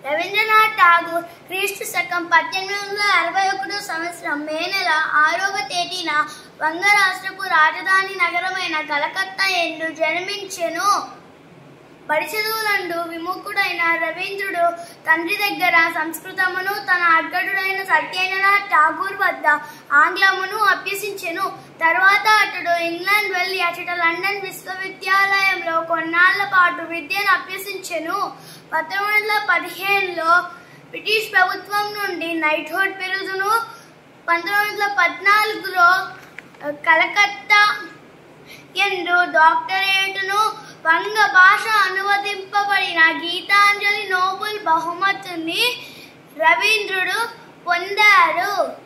రవీంద్రనాథ్ ఠాగూర్ క్రీస్తు శకం పద్దెనిమిది వందల అరవై ఒకటో సంవత్సరం మే నెల ఆరవ తేదీన వంగ రాష్ట్రపు రాజధాని నగరమైన కలకత్తా ఎందు జన్మించెను బడి చదువులందు విముఖుడైన రవీంద్రుడు తండ్రి దగ్గర సంస్కృతమును తన అగ్గడుడైన సత్యేంద్రనాథ్ ఠాగూర్ వద్ద ఆంగ్లమును అభ్యసించెను తర్వాత అతడు ఇంగ్లాండ్ వెళ్లి అచట లండన్ విశ్వవిద్యాలయంలో కొన్నాళ్ల పాటు విద్యను అభ్యసించెను పంతొమ్మిది వందల పదిహేనులో బ్రిటిష్ ప్రభుత్వం నుండి నైట్హుడ్ బిరుదును పంతొమ్మిది వందల పద్నాలుగులో కలకత్తా ఎందు డాక్టరేటును వంగ భాష అనువదింపబడిన గీతాంజలి నోబుల్ బహుమతిని రవీంద్రుడు పొందారు